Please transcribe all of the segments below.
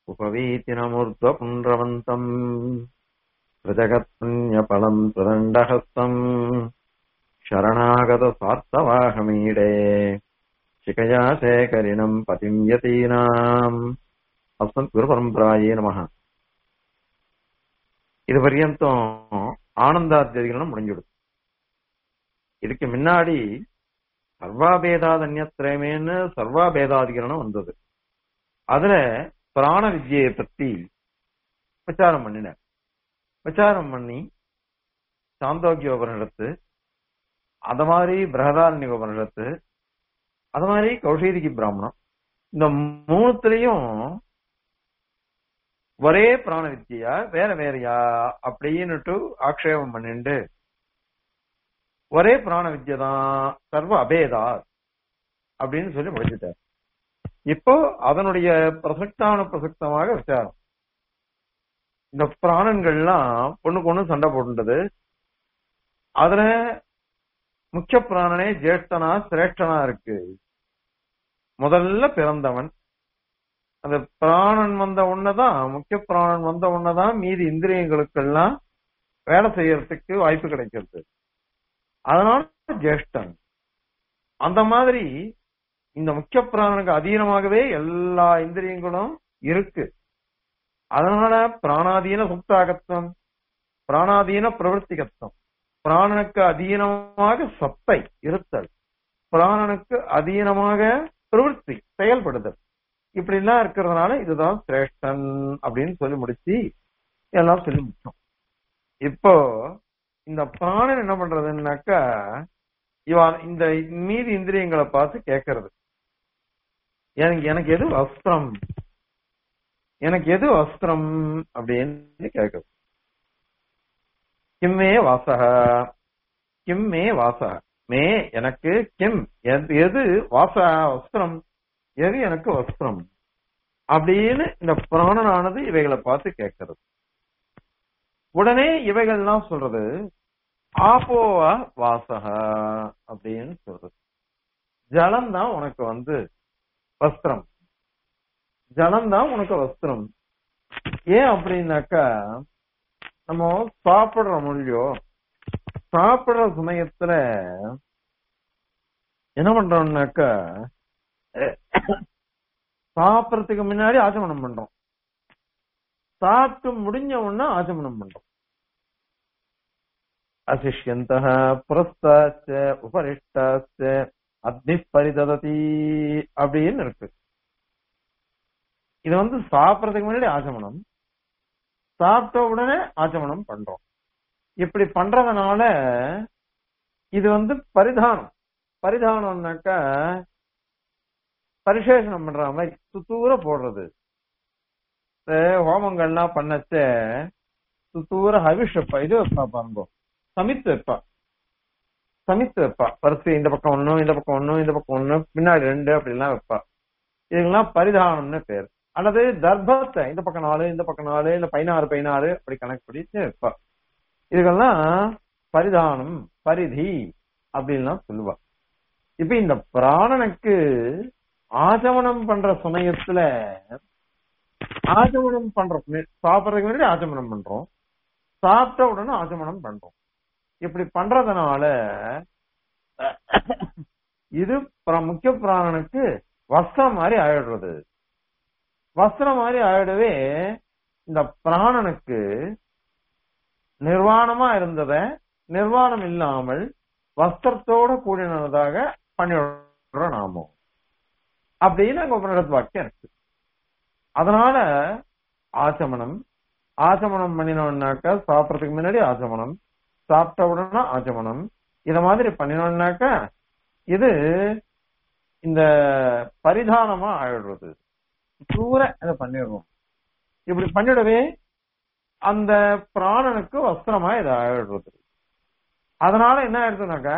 उपवीतिनमूर्ध्वपुण्ड्रवन्तम् प्रजगत्पुण्यफलम् प्रदण्डहस्तम् शरणागतस्वार्थवाहमीडे शिखया शेखरिणम् पतिम् यतीनाम् அஸ்மத் குரு பரம்பராயே நமக இது பர்யந்தம் ஆனந்தாத்தியதிகரணம் முடிஞ்சுடுது இதுக்கு முன்னாடி சர்வாபேதாதன்யத்திரமேன்னு சர்வாபேதாதிகரணம் வந்தது அதுல பிராண வித்யை பத்தி விசாரம் பண்ணினார் விசாரம் பண்ணி சாந்தோக்கிய உபனிடத்து அத மாதிரி பிரகதாரண்ய உபனிடத்து அது மாதிரி கௌஷேதிகி பிராமணம் இந்த மூணுத்திலையும் ஒரே பிராண வித்தியா வேற வேறையா அப்படின்னுட்டு ஆக்ஷேபம் பண்ணிண்டு ஒரே பிராண வித்யா தான் சர்வ அபேதா அப்படின்னு சொல்லி முடிச்சுட்டார் இப்போ அதனுடைய பிரசக்தான பிரசக்தமாக விசாரம் இந்த பிராணன்கள்லாம் பொண்ணுக்கு ஒண்ணு சண்டை போட்டுண்டது அதுல முக்கிய பிராணனே ஜேஷ்டனா சிரேஷ்டனா இருக்கு முதல்ல பிறந்தவன் அந்த பிராணன் வந்த உடனேதான் முக்கிய பிராணன் வந்த உடனேதான் மீதி இந்திரியங்களுக்கெல்லாம் வேலை செய்யறதுக்கு வாய்ப்பு கிடைக்கிறது அதனால ஜேஷ்டன் அந்த மாதிரி இந்த முக்கிய பிராணனுக்கு அதீனமாகவே எல்லா இந்திரியங்களும் இருக்கு அதனால பிராணாதீன சுப்தாகத்துவம் பிராணாதீன பிரவருத்திகத்துவம் பிராணனுக்கு அதீனமாக சத்தை இருத்தல் பிராணனுக்கு அதீனமாக பிரவருத்தி செயல்படுதல் இப்படி எல்லாம் இருக்கிறதுனால இதுதான் சிரேஷ்டன் அப்படின்னு சொல்லி முடிச்சு எல்லாம் சொல்லி முடிச்சோம் இப்போ இந்த பிராணன் என்ன பண்றதுன்னாக்கா இவன் இந்த மீதி இந்திரியங்களை பார்த்து கேட்கறது எனக்கு எனக்கு எது வஸ்திரம் எனக்கு எது வஸ்திரம் அப்படின்னு கேட்கறது கிம்மே வாசக கிம்மே வாசக மே எனக்கு கிம் எது வாச வஸ்திரம் எது எனக்கு வஸ்திரம் அப்படின்னு இந்த பிராணனானது இவைகளை பார்த்து கேட்கறது உடனே இவைகள்லாம் சொல்றது ஆப்போவா வாசக அப்படின்னு சொல்றது ஜலம் தான் உனக்கு வந்து வஸ்திரம் ஜலம் தான் உனக்கு வஸ்திரம் ஏன் அப்படின்னாக்கா நம்ம சாப்பிடுற மொழியோ சாப்பிடுற சமயத்துல என்ன பண்றோம்னாக்கா சாப்பிடறதுக்கு முன்னாடி ஆச்சமனம் பண்றோம் சாப்பிட்டு முடிஞ்ச உடனே ஆச்சமனம் பண்றோம் அசிஷ்யந்த புரஸ்தாச்ச உபரிஷ்டாச்ச அக்னி பரிதததி அப்படின்னு இருக்கு இது வந்து சாப்பிடறதுக்கு முன்னாடி ஆச்சமனம் சாப்பிட்ட உடனே ஆச்சமனம் பண்றோம் இப்படி பண்றதுனால இது வந்து பரிதானம் பரிதானம்னாக்கா பரிசேஷனம் பண்ற மாதிரி சுத்தூர போடுறது ஹோமங்கள்லாம் பண்ணச்ச சுத்தூர ஹவிஷ் வைப்பா இது வைப்பா பாருங்க சமித்து வைப்பா சமித்து வைப்பா பரிசு இந்த பக்கம் ஒண்ணும் இந்த பக்கம் ஒண்ணும் இந்த பக்கம் ஒண்ணு பின்னாடி ரெண்டு அப்படிலாம் வைப்பா இதுக்கெல்லாம் பரிதானம்னு பேர் அல்லது தர்ப்பத்தை இந்த பக்கம் நாலு இந்த பக்கம் நாலு இல்ல பதினாறு பதினாறு அப்படி கணக்கு பிடிச்சு வைப்பா இதுக்கெல்லாம் பரிதானம் பரிதி அப்படின்லாம் சொல்லுவா இப்ப இந்த பிராணனுக்கு ஆச்சமனம் பண்ற சமயத்துல ஆச்சமனம் பண்ற சாப்பிடறதுக்கு முன்னாடி ஆச்சமனம் பண்றோம் சாப்பிட்ட உடனே ஆச்சமனம் பண்றோம் இப்படி பண்றதுனால இது முக்கிய பிராணனுக்கு வஸ்திரம் மாதிரி ஆயிடுறது வஸ்திரம் மாதிரி ஆயிடவே இந்த பிராணனுக்கு நிர்வாணமா இருந்தத நிர்வாணம் இல்லாமல் வஸ்திரத்தோட கூடினதாக பண்ணிவிடுறோம் நாமோ அப்படின்னு அங்க உபநிடத்து வாக்கியம் இருக்கு அதனால ஆச்சமனம் ஆச்சமனம் பண்ணினோம்னாக்கா சாப்பிடறதுக்கு முன்னாடி ஆச்சமனம் சாப்பிட்ட உடனே ஆச்சமனம் இத மாதிரி பண்ணினோம்னாக்கா இது இந்த பரிதானமா ஆயிடுறது தூர இதை பண்ணிடுறோம் இப்படி பண்ணிடவே அந்த பிராணனுக்கு வஸ்திரமா இதை ஆயிடுறது அதனால என்ன ஆயிடுதுனாக்கா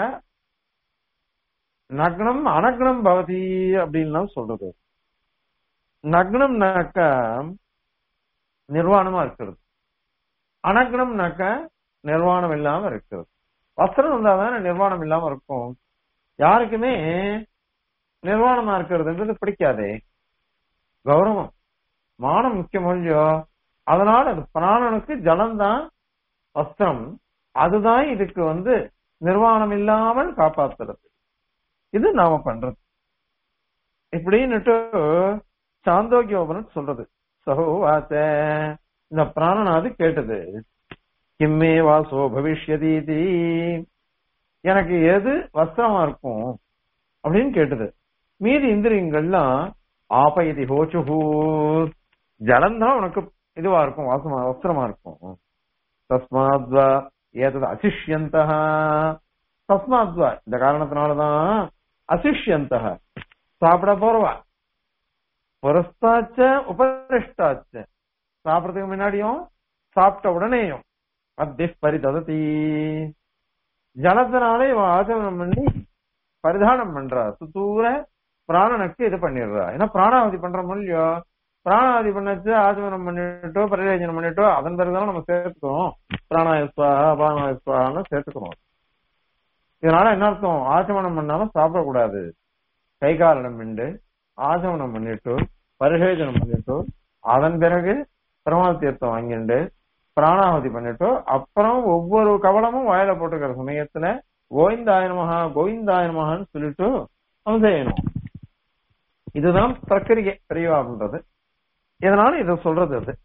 நக்னம் அனக்னம் பவதி அப்படின்லாம் சொல்றது நக்னம்னாக்கா நிர்வாணமா இருக்கிறது அனக்னம்னாக்கா நிர்வாணம் இல்லாம இருக்கிறது வஸ்திரம் வந்தாதானே நிர்வாணம் இல்லாம இருக்கும் யாருக்குமே நிர்வாணமா இருக்கிறதுன்றது பிடிக்காதே கௌரவம் மானம் முக்கியம் இல்லையோ அதனால அது பிராணனுக்கு ஜலம்தான் வஸ்திரம் அதுதான் இதுக்கு வந்து நிர்வாணம் இல்லாமல் காப்பாத்துறது இது நாம பண்றது இப்படின்னுட்டு சாந்தோக்கியோபனத் சொல்றது சகோவாச்ச இந்த பிராணனாது கேட்டது கிம்மே வாசோ பவிஷ்யதீதி எனக்கு எது வஸ்திரமா இருக்கும் அப்படின்னு கேட்டது மீதி இந்திரியங்கள்லாம் ஆபயதி ஹோச்சுஹூ ஜலம்தான் உனக்கு இதுவா இருக்கும் வாசமா வஸ்திரமா இருக்கும் தஸ்மாத்வா ஏதது அசிஷ்யந்த தஸ்மாத்வா இந்த காரணத்தினாலதான் அசிஷ்யந்த சாப்பிட போறவா புரஸ்தாச்ச உபரிஷ்டாச்ச சாப்பிடறதுக்கு முன்னாடியும் சாப்பிட்ட உடனேயும் அத்தி பரிதததி ஜலத்தினாலே இவன் ஆச்சமனம் பண்ணி பரிதானம் பண்றா சுத்தூர பிராணனுக்கு இது பண்ணிடுறா ஏன்னா பிராணாவதி பண்ற இல்லையோ பிராணாவதி பண்ணச்சு ஆச்சமனம் பண்ணிட்டோ பரிரேஜனம் பண்ணிட்டோ அதன் பிறகுதான் நம்ம சேர்த்துக்கிறோம் பிராணாயஸ்வா அபானாயஸ்வான்னு சேர்த்துக்கிறோம் இதனால என்ன அர்த்தம் ஆச்சமனம் பண்ணாம சாப்பிடக்கூடாது கை காரணம் மிண்டு ஆச்சமனம் பண்ணிட்டு பரிசேஜனம் பண்ணிட்டு அதன் பிறகு பிரமாத தீர்த்தம் வாங்கிண்டு பிராணாவதி பண்ணிட்டு அப்புறம் ஒவ்வொரு கவலமும் வாயில போட்டுக்கிற சமயத்துல கோவிந்தாயனமகா கோவிந்தாயனமகான்னு சொல்லிட்டு அவன் செய்யணும் இதுதான் பிரக்கிரியை பெரியவா பண்றது இதனால இத சொல்றது அது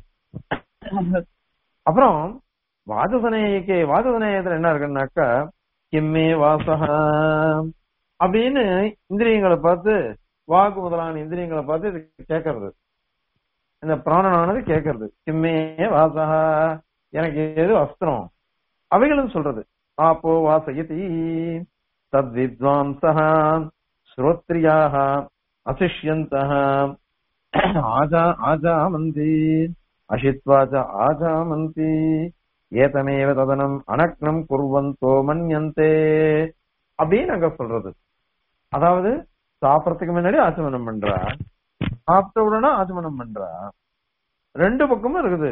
அப்புறம் வாதசனேயக்கே வாதசனேயத்துல என்ன இருக்குன்னாக்கா கிம்மே வாசகா அப்படின்னு இந்திரியங்களை பார்த்து வாக்கு முதலான இந்திரியங்களை பார்த்து இது கேட்கறது இந்த பிராணனானது கேட்கறது கிம்மே வாசகா எனக்கு எது வஸ்திரம் அவைகளும் சொல்றது ஆப்போ வாசயதி தத்வித்வாம்சா ஸ்ரோத்ரியாக அசிஷ்யந்தः ஆஜா ஆஜாமந்தி அஷித்வாச்ச ஆஜாமந்தி ஏதமேவ ததனம் அனக்னம் குர்வந்தோ மன்யந்தே அப்படின்னு அங்க சொல்றது அதாவது சாப்பிடறதுக்கு முன்னாடி ஆச்சமனம் பண்றா சாப்பிட்ட உடனே ஆச்சமனம் பண்றா ரெண்டு பக்கமும் இருக்குது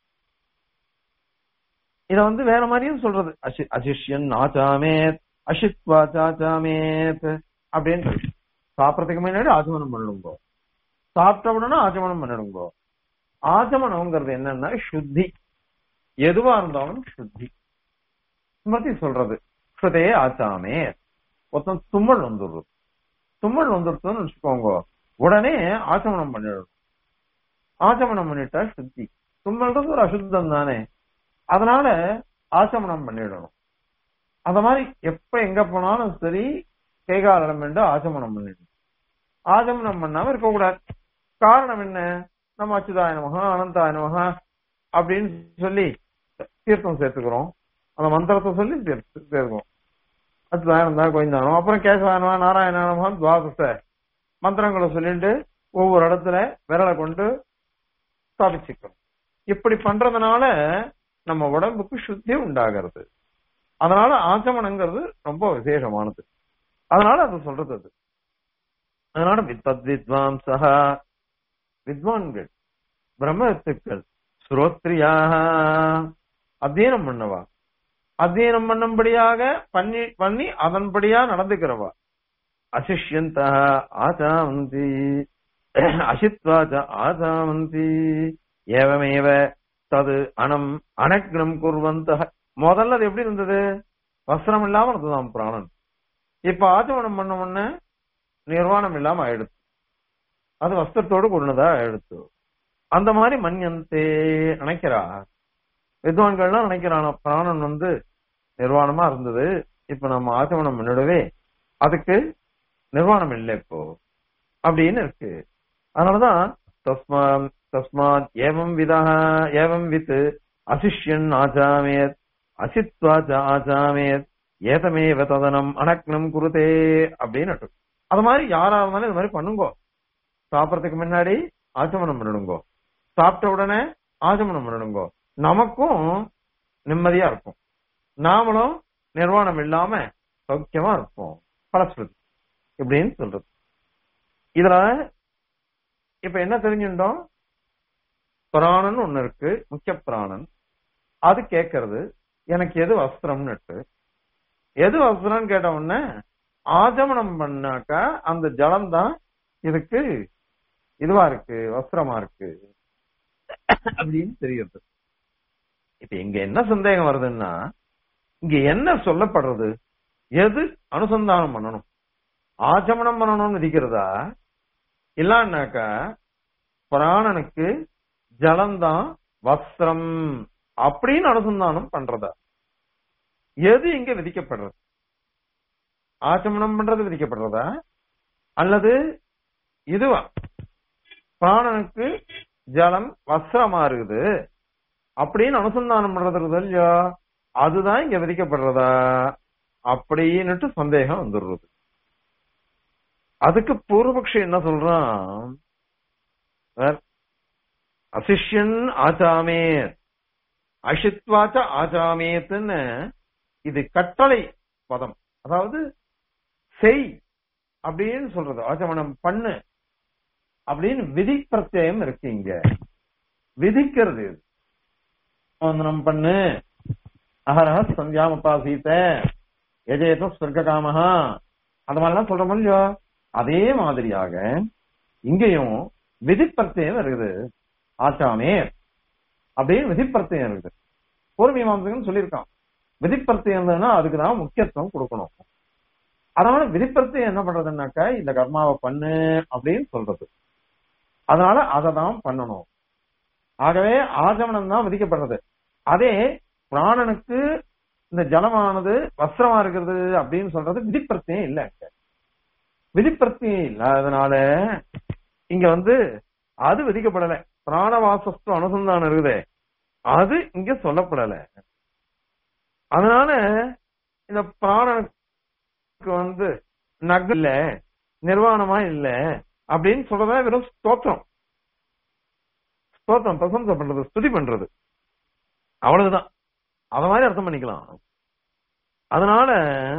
இத வந்து வேற மாதிரியும் சொல்றது அசி- அசிஷ்யன் ஆச்சாமேத் அஷித்வா சாச்சாமேத் அப்படின்னு சாப்பிடறதுக்கு முன்னாடி ஆச்சமனம் பண்ணிடுங்கோ சாப்பிட்ட உடனே ஆச்சமனம் பண்ணிடுங்கோ ஆச்சமனம்ங்கிறது என்னன்னா சுத்தி எதுவா இருந்தாலும் சுத்தி ஸ்மிருதி சொல்றது ஸ்ருதே ஆச்சாமே ஒருத்தன் தும்மல் வந்துடுறது தும்மல் வந்துருச்சுன்னு வச்சுக்கோங்க உடனே ஆச்சமனம் பண்ணிடணும் ஆச்சமனம் பண்ணிட்டா சுத்தி தும்மல்ன்றது ஒரு அசுத்தம் தானே அதனால ஆச்சமனம் பண்ணிடணும் அத மாதிரி எப்ப எங்க போனாலும் சரி கைகாலம் என்று ஆச்சமனம் பண்ணிடணும் ஆச்சமனம் பண்ணாம இருக்கக்கூடாது காரணம் என்ன நம்ம அச்சுதாய நமகா அனந்தாய நமகா அப்படின்னு சொல்லி தீர்த்தம் சேர்த்துக்கிறோம் அந்த மந்திரத்தை சொல்லி தீர்த்து சேர்க்கிறோம் அச்சுதாயனம் தான் கோவிந்தானம் அப்புறம் கேசவாயனமா நாராயணானமா துவாதச மந்திரங்களை சொல்லிட்டு ஒவ்வொரு இடத்துல விரலை கொண்டு ஸ்தாபிச்சுக்கிறோம் இப்படி பண்றதுனால நம்ம உடம்புக்கு சுத்தி உண்டாகிறது அதனால ஆச்சமனங்கிறது ரொம்ப விசேஷமானது அதனால அது சொல்றது அது அதனால வித்வத் வித்வாம்சா வித்வான்கள் பிரம்மத்துக்கள் ஸ்ரோத்ரியாக அத்தியனம் பண்ணவா அத்தியனம் பண்ணும்படியாக பண்ணி பண்ணி அதன்படியா நடந்துக்கிறவா அசிஷ்யந்த ஆச்சாமந்தி அசித்வாச்ச ஆச்சாமந்தி ஏவமேவ தது அனம் அனக்னம் குர்வந்த முதல்ல அது எப்படி இருந்தது வஸ்திரம் இல்லாம இருந்ததாம் பிராணன் இப்ப ஆச்சமனம் பண்ண உடனே நிர்வாணம் இல்லாம ஆயிடுச்சு அது வஸ்திரத்தோடு கூடினதா ஆயிடுச்சு அந்த மாதிரி மன்யந்தே நினைக்கிறா வித்வான்கள்லாம் நினைக்கிறான பிராணன் வந்து நிர்வாணமா இருந்தது இப்ப நம்ம ஆச்சமனம் பண்ணிடவே அதுக்கு நிர்வாணம் இல்லை இப்போ அப்படின்னு இருக்கு அதனாலதான் தஸ்மா தஸ்மாத் ஏவம் விதா ஏவம் வித் அசிஷ்யன் ஆச்சாமேத் அசித்வாச்ச ஆச்சாமேத் ஏதமேவ ததனம் அனக்னம் குருதே அப்படின்னு அது மாதிரி யாரா இருந்தாலும் இது மாதிரி பண்ணுங்கோ சாப்பிடறதுக்கு முன்னாடி ஆச்சமனம் பண்ணிடுங்கோ சாப்பிட்ட உடனே ஆச்சமனம் பண்ணிடுங்கோ நமக்கும் நிம்மதியா இருக்கும் நாமளும் நிர்வாணம் இல்லாம சௌக்கியமா இருப்போம் பலஸ்ருதி இப்படின்னு சொல்றது இதுல இப்ப என்ன தெரிஞ்சுட்டோம் பிராணன் ஒண்ணு இருக்கு முக்கிய பிராணன் அது கேட்கறது எனக்கு எது வஸ்திரம்னு எது வஸ்திரம்னு கேட்ட உடனே ஆச்சமனம் பண்ணாக்கா அந்த ஜலம் தான் இதுக்கு இதுவா இருக்கு வஸ்திரமா இருக்கு அப்படின்னு தெரியுது இப்ப இங்க என்ன சந்தேகம் வருதுன்னா இங்க என்ன சொல்லப்படுறது எது அனுசந்தானம் பண்ணணும் ஆச்சமனம் பண்ணணும்னு விதிக்கிறதா இல்லன்னாக்கா பிராணனுக்கு ஜலம்தான் வஸ்திரம் அப்படின்னு அனுசந்தானம் பண்றதா எது இங்க விதிக்கப்படுறது ஆச்சமனம் பண்றது விதிக்கப்படுறதா அல்லது இதுவா பிராணனுக்கு ஜலம் வஸ்திரமா இருக்குது அப்படின்னு அனுசந்தானம் பண்றது இருக்குது இல்லையா அதுதான் இங்க விதிக்கப்படுறதா அப்படின்னுட்டு சந்தேகம் வந்துடுறது அதுக்கு பூர்வபக்ஷி என்ன சொல்றான் வேற, அசிஷ்யன் ஆச்சாமே அஷித்வாச்ச ஆச்சாமேத்துன்னு இது கட்டளை பதம் அதாவது செய் அப்படின்னு சொல்றது ஆச்சமனம் பண்ணு அப்படின்னு விதி பிரத்யயம் இருக்கு இங்க விதிக்கிறது இது. வந்தனம் பண்ணு அகரஹ சந்தியாமபாசீத்த எஜேத சொர்க்ககாமஹா அந்த மாதிரிலாம் சொல்றோம் இல்லையோ அதே மாதிரியாக இங்கேயும் விதிப்பிரத்தியம் இருக்குது ஆச்சாமே அப்படின்னு விதிப்பிரத்தியம் இருக்குது ஒரு மீமாசகன் சொல்லியிருக்கான் விதிப்பிரத்தியம் இருந்ததுன்னா அதுக்கு தான் முக்கியத்துவம் கொடுக்கணும் அதனால விதிப்பிரத்தியம் என்ன பண்றதுன்னாக்கா இந்த கர்மாவை பண்ணு அப்படின்னு சொல்றது அதனால அதை தான் பண்ணணும் ஆகவே ஆஜமனம் தான் விதிக்கப்படுறது அதே பிராணனுக்கு இந்த ஜலமானது வஸ்திரமா இருக்கிறது அப்படின்னு சொல்றது விதிப்பிரத்தியம் இல்ல இங்க. விதிப்பிரத்தியம் இல்லாதனால இங்க வந்து அது விதிக்கப்படல பிராணவாசஸ்து அனுசந்தானம் இருக்குதே அது இங்க சொல்லப்படல அதனால இந்த பிராணனுக்கு வந்து நக இல்ல நிர்வாணமா இல்ல அப்படின்னு சொல்றதா வெறும் ஸ்தோத்திரம் ஸ்தோத்திரம் பிரசம்சை பண்றது ஸ்துதி பண்றது அவ்வளவுதான் அத மாதிரி அர்த்தம் பண்ணிக்கலாம் அதனால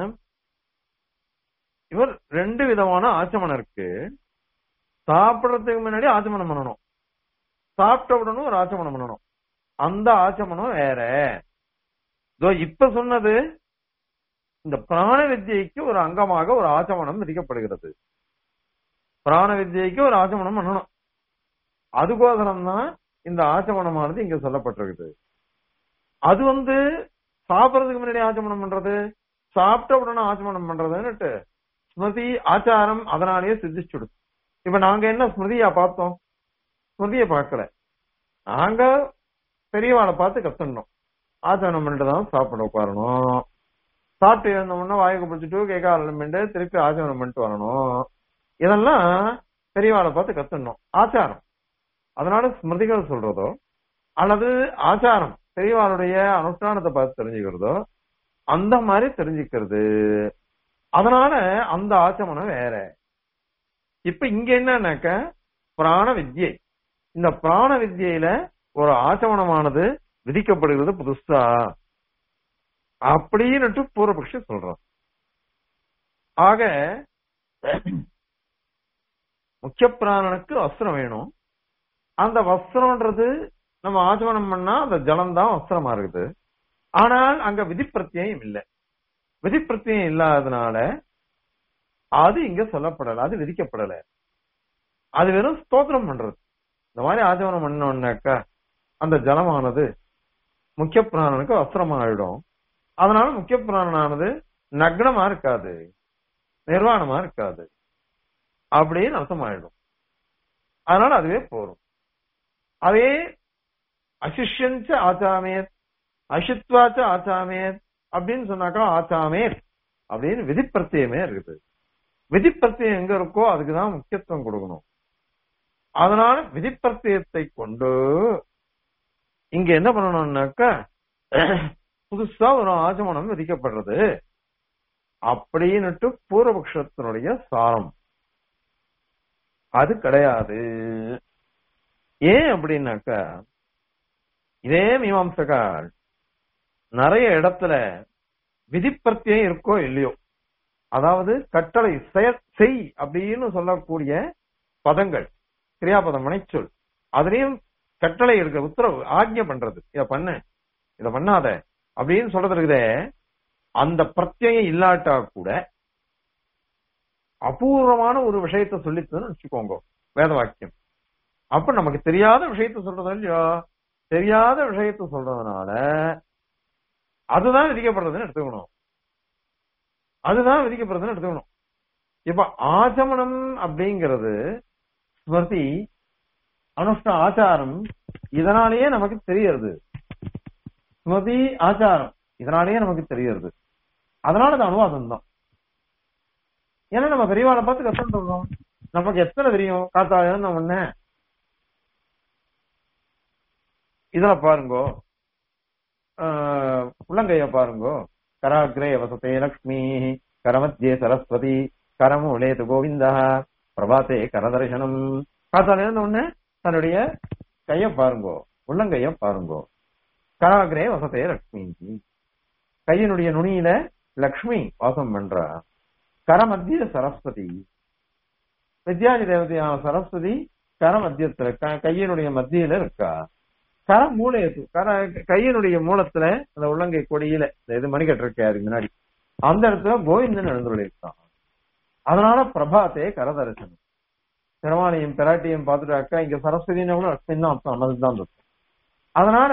இவர் ரெண்டு விதமான ஆச்சமனம் இருக்கு சாப்பிடறதுக்கு முன்னாடி ஆச்சமனம் பண்ணணும் சாப்பிட்ட உடனே ஒரு ஆச்சமனம் பண்ணணும் அந்த ஆச்சமனம் வேற இதோ இப்ப சொன்னது இந்த பிராண வித்யைக்கு ஒரு அங்கமாக ஒரு ஆச்சமனம் விதிக்கப்படுகிறது பிராண வித்யைக்கு ஒரு ஆச்சமனம் பண்ணணும் அதுக்கோசரம் தான் இந்த ஆச்சமனமானது இங்க சொல்லப்பட்டிருக்குது அது வந்து சாப்பிடறதுக்கு முன்னாடி ஆச்சமனம் பண்றது சாப்பிட்ட உடனே ஆச்சமனம் பண்றதுன்னுட்டு ஸ்மிருதி ஆச்சாரம் அதனாலேயே சித்திச்சுடுது இப்ப நாங்க என்ன ஸ்மிருதியா பார்த்தோம் ஸ்மிருதிய பார்க்கல நாங்க பெரியவாளை பார்த்து கத்துடணும் ஆச்சமனம் பண்ணிட்டு தான் சாப்பிட உட்காரணும் சாப்பிட்டு இருந்தோம்னா வாய்க்கு பிடிச்சிட்டு கேட்க ஆரம்பிட்டு திருப்பி ஆச்சமனம் பண்ணிட்டு வரணும் இதெல்லாம் பெரியவாளை பார்த்து கத்துடணும் ஆச்சாரம் அதனால ஸ்மிருதிகள் சொல்றதோ அல்லது ஆச்சாரம் பெரியவாளுடைய அனுஷ்டானத்தை பார்த்து தெரிஞ்சுக்கிறதோ அந்த மாதிரி தெரிஞ்சுக்கிறது அதனால அந்த ஆச்சமனம் வேற இப்ப இங்க என்னன்னாக்க பிராண வித்யை இந்த பிராண வித்யில ஒரு ஆச்சமனமானது விதிக்கப்படுகிறது புதுசா அப்படின்னுட்டு பூர்வபக்ஷி சொல்றான் ஆக முக்கிய பிராணனுக்கு வஸ்திரம் வேணும் அந்த வஸ்திரம்ன்றது நம்ம ஆச்சமனம் பண்ணா அந்த ஜலம் தான் வஸ்திரமா இருக்குது ஆனால் அங்க விதிப்பிரத்தியம் இல்லை விதிப்பிரத்தியம் இல்லாததுனால அது இங்க சொல்லப்படல அது விதிக்கப்படல அது வெறும் ஸ்தோத்திரம் பண்றது இந்த மாதிரி ஆச்சமனம் பண்ணோம்னாக்கா அந்த ஜலமானது முக்கிய பிராணனுக்கு வஸ்திரமா ஆயிடும் அதனால முக்கிய பிராணனானது நக்னமா இருக்காது நிர்வாணமா இருக்காது அப்படின்னு அர்த்தமாயிடும் அதனால அதுவே போரும் அதே அசிஷ்யஞ்ச ஆச்சாமேத் அசித்வாச்ச ஆச்சாமேத் அப்படின்னு சொன்னாக்கா ஆச்சாமேத் அப்படின்னு விதிப்பிரத்தியமே இருக்குது விதிப்பிரத்தியம் எங்க இருக்கோ அதுக்குதான் முக்கியத்துவம் கொடுக்கணும் அதனால விதிப்பிரத்தியத்தை கொண்டு இங்க என்ன பண்ணணும்னாக்கா புதுசா ஒரு ஆச்சமனம் விதிக்கப்படுறது அப்படின்னுட்டு பூர்வபக்ஷத்தினுடைய சாரம் அது கிடையாது ஏன் அப்படின்னாக்கா இதே மீமாம்சகார் நிறைய இடத்துல விதிப்பிரத்தியம் இருக்கோ இல்லையோ அதாவது கட்டளை செயற் செய் அப்படின்னு சொல்லக்கூடிய பதங்கள் கிரியாபதம் மனைச்சொல் அதுலயும் கட்டளை இருக்க உத்தரவு ஆக்ஞை பண்றது இத பண்ணு இத பண்ணாத அப்படின்னு சொல்றது இருக்குதே அந்த பிரத்யம் இல்லாட்டா கூட அபூர்வமான ஒரு விஷயத்த சொல்லித்ததுன்னு வச்சுக்கோங்க வேத வாக்கியம் அப்ப நமக்கு தெரியாத விஷயத்த சொல்றது இல்லையோ தெரியாத விஷயத்த சொல்றதுனால அதுதான் விதிக்கப்படுறதுன்னு எடுத்துக்கணும் அதுதான் விதிக்கப்படுறதுன்னு எடுத்துக்கணும் இப்ப ஆச்சமனம் அப்படிங்கிறது ஸ்மிருதி அனுஷ்ட ஆச்சாரம் இதனாலேயே நமக்கு தெரியறது ஸ்மிருதி ஆச்சாரம் இதனாலேயே நமக்கு தெரியறது அதனால அது அனுவாதம் தான் ஏன்னா நம்ம பெரியவாளை பார்த்து கத்துட்டு நமக்கு எத்தனை தெரியும் காத்தால எழுந்த உடனே இதுல பாருங்கோ ஆஹ், உள்ளங்கைய பாருங்கோ கராகிரே வசதே லக்ஷ்மி கரமத்தியே சரஸ்வதி கரமூலேது கோவிந்தா பிரபாத்தே கரதர்சனம் காத்தால எழுந்த உடனே தன்னுடைய கைய பாருங்கோ உள்ளங்கைய பாருங்கோ கராகிரே வசதே லக்ஷ்மி கையினுடைய நுனியில லக்ஷ்மி வாசம் பண்றா கரமத்திய சரஸ்வதி வித்யாதி தேவதையான சரஸ்வதி கர மத்தியத்துல க- கையினுடைய மத்தியில இருக்கா கர மூலையத்து கர கையினுடைய மூலத்துல அந்த உள்ளங்கை கொடியில இந்த இது மணிக்கட்டு இருக்காரு முன்னாடி அந்த இடத்துல கோவிந்தன் எழுந்துள்ள இருக்கான் அதனால பிரபாத்தே கரதரிசனம் பெருமாளையும் பிராட்டியும் பார்த்துட்டாக்கா இங்க சரஸ்வதினா கூட லட்சுமி தான் அர்த்தம் அதுதான் அர்த்தம் அதனால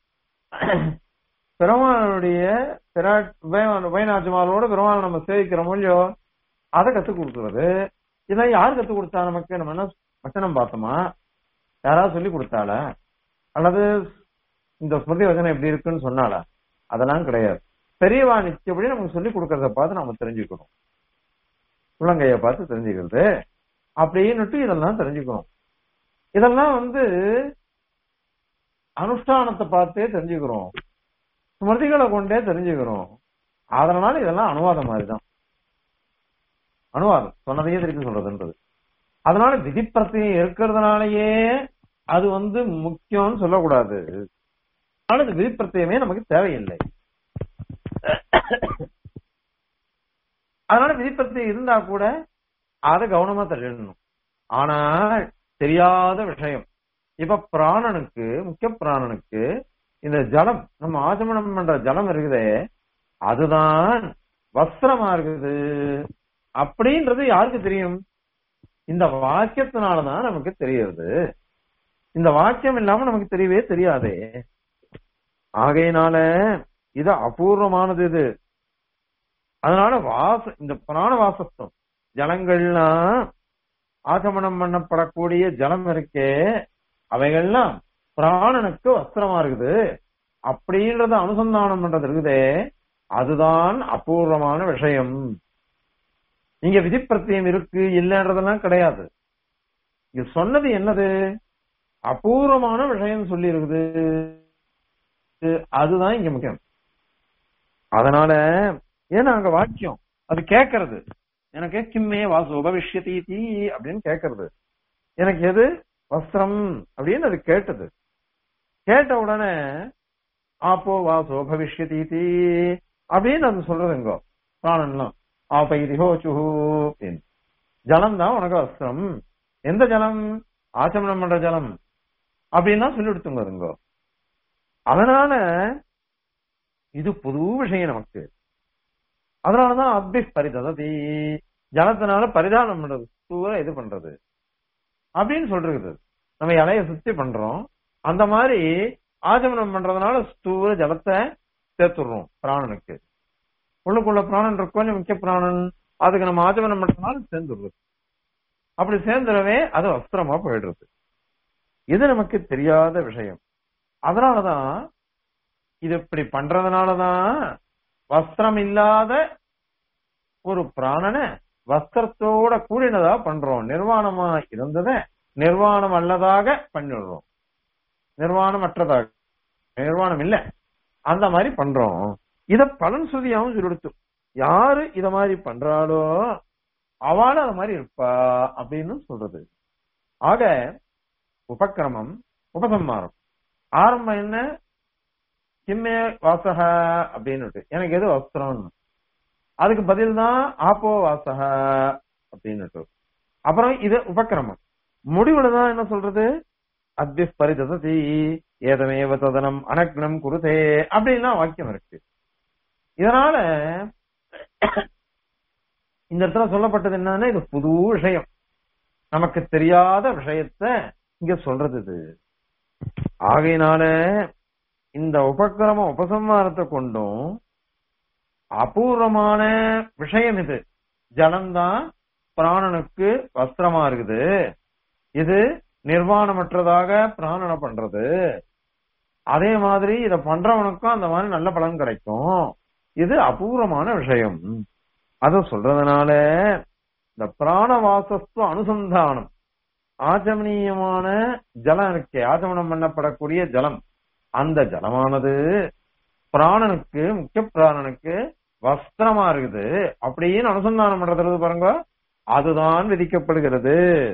பெருமாளுடைய பிராட் உபயநாச்சிமாரோட பெருமாளை நம்ம சேவிக்கிறோம் இல்லையோ அதை கத்துக் கொடுக்குறது இதை யார் கத்துக் கொடுத்தா நமக்கு நம்ம என்ன வச்சனம் பார்த்தோமா யாராவது சொல்லி கொடுத்தாளா அல்லது இந்த ஸ்மிருதி வச்சனம் எப்படி இருக்குன்னு சொன்னாளா அதெல்லாம் கிடையாது பெரியவா நிச்சயப்படி நமக்கு சொல்லி கொடுக்கறத பார்த்து நாம தெரிஞ்சுக்கணும் உள்ளங்கைய பார்த்து தெரிஞ்சுக்கிறது அப்படின்னுட்டு இதெல்லாம் தெரிஞ்சுக்கணும் இதெல்லாம் வந்து அனுஷ்டானத்தை பார்த்தே தெரிஞ்சுக்கிறோம் ஸ்மிருதிகளை கொண்டே தெரிஞ்சுக்கிறோம் அதனால இதெல்லாம் அனுவாதம் மாதிரிதான் அனுவாதம் சொன்னதையே திருப்பி சொல்றதுன்றது அதனால விதிப்பிரத்தியம் இருக்கிறதுனாலயே அது வந்து முக்கியம்னு சொல்லக்கூடாது அதனால இந்த விதிப்பிரத்தியமே நமக்கு தேவையில்லை அதனால விதிப்பிரத்தியம் இருந்தா கூட அதை கவனமா தள்ளிடணும் ஆனால் தெரியாத விஷயம் இப்ப பிராணனுக்கு முக்கிய பிராணனுக்கு இந்த ஜலம் நம்ம ஆச்சமனம் பண்ற ஜலம் இருக்குதே அதுதான் வஸ்திரமா இருக்குது அப்படின்றது யாருக்கு தெரியும் இந்த வாக்கியத்தினாலதான் நமக்கு தெரியுது இந்த வாக்கியம் இல்லாம நமக்கு தெரியவே தெரியாதே ஆகையினால இது அபூர்வமானது இது அதனால வாச இந்த பிராண வாசஸ்தம் ஜலங்கள்லாம் ஆகமனம் பண்ணப்படக்கூடிய ஜலம் இருக்கே அவைகள்லாம் பிராணனுக்கு வஸ்திரமா இருக்குது அப்படின்றத அனுசந்தானம் பண்றது இருக்குதே அதுதான் அபூர்வமான விஷயம் இங்க விதிப்பிரத்தியம் இருக்கு இல்லன்றதெல்லாம் கிடையாது இங்க சொன்னது என்னது அபூர்வமான விஷயம் சொல்லி இருக்குது அதுதான் இங்க முக்கியம் அதனால ஏன்னா அங்க வாக்கியம் அது கேட்கறது எனக்கு கிம்மே வாசு உபவிஷ்யதி தீ அப்படின்னு கேட்கறது எனக்கு எது வஸ்திரம் அப்படின்னு அது கேட்டது கேட்ட உடனே ஆப்போ வாசோ பவிஷ்யதி தீ அப்படின்னு அது சொல்றதுங்க பிராணன்லாம் ஆபைதி ஹோச்சுஹு அப்படின்னு ஜலம் தான் உனக்கு வஸ்திரம் எந்த ஜலம் ஆச்சமனம் பண்ற ஜலம் அப்படின்னு சொல்லி எடுத்துங்க அதனால இது புது விஷயம் நமக்கு அதனாலதான் அப்தி பரிததி ஜலத்தினால பரிதானம் பண்றது தூர இது பண்றது அப்படின்னு சொல்றது நம்ம இலைய சுத்தி பண்றோம் அந்த மாதிரி ஆச்சமனம் பண்றதுனால ஸ்தூல ஜலத்தை சேர்த்துடுறோம் பிராணனுக்கு உள்ளுக்குள்ள பிராணன் இருக்கும் முக்கிய பிராணன் அதுக்கு நம்ம ஆச்சமனம் பண்றதுனால சேர்ந்துடுறது அப்படி சேர்ந்துடவே அது வஸ்திரமா போயிடுறது இது நமக்கு தெரியாத விஷயம் அதனாலதான் இது இப்படி பண்றதுனாலதான் வஸ்திரம் இல்லாத ஒரு பிராணனை வஸ்திரத்தோட கூடினதா பண்றோம் நிர்வாணமா இருந்தத நிர்வாணம் அல்லதாக பண்ணிடுறோம் நிர்வாணம் அற்றதாக நிர்வாணம் இல்ல அந்த மாதிரி பண்றோம் இத பலன் சுதியாவும் சொல்லி யாரு இத மாதிரி பண்றாளோ அவளும் அது மாதிரி இருப்பா அப்படின்னு சொல்றது ஆக உபக்கிரமம் உபசம்மாரம் ஆரம்பம் என்ன கிம்மே வாசக அப்படின்னு எனக்கு எது வஸ்திரம் அதுக்கு பதில் தான் ஆப்போ வாசக அப்படின்னு அப்புறம் இது உபக்கிரமம் முடிவுல தான் என்ன சொல்றது அத்வி பரிததி ஏதமேவ ததனம் அனக்னம் குருதே அப்படின்னா வாக்கியம் இருக்கு இதனால இந்த இடத்துல சொல்லப்பட்டது என்னன்னா இது புது விஷயம் நமக்கு தெரியாத விஷயத்த இங்க சொல்றது இது ஆகையினால இந்த உபக்கிரம உபசம்மாரத்தை கொண்டும் அபூர்வமான விஷயம் இது ஜலம்தான் பிராணனுக்கு வஸ்திரமா இருக்குது இது நிர்வாணமற்றதாக பிராணனை பண்றது அதே மாதிரி இத பண்றவனுக்கும் அந்த மாதிரி நல்ல பலன் கிடைக்கும் இது அபூர்வமான விஷயம் அத சொல்றதுனால இந்த பிராணவாசஸ்து அனுசந்தானம் ஆச்சமனீயமான ஜலம் இருக்கே ஆச்சமனம் பண்ணப்படக்கூடிய ஜலம் அந்த ஜலமானது பிராணனுக்கு முக்கிய பிராணனுக்கு வஸ்திரமா இருக்குது அப்படின்னு அனுசந்தானம் பண்றது பாருங்க அதுதான் விதிக்கப்படுகிறது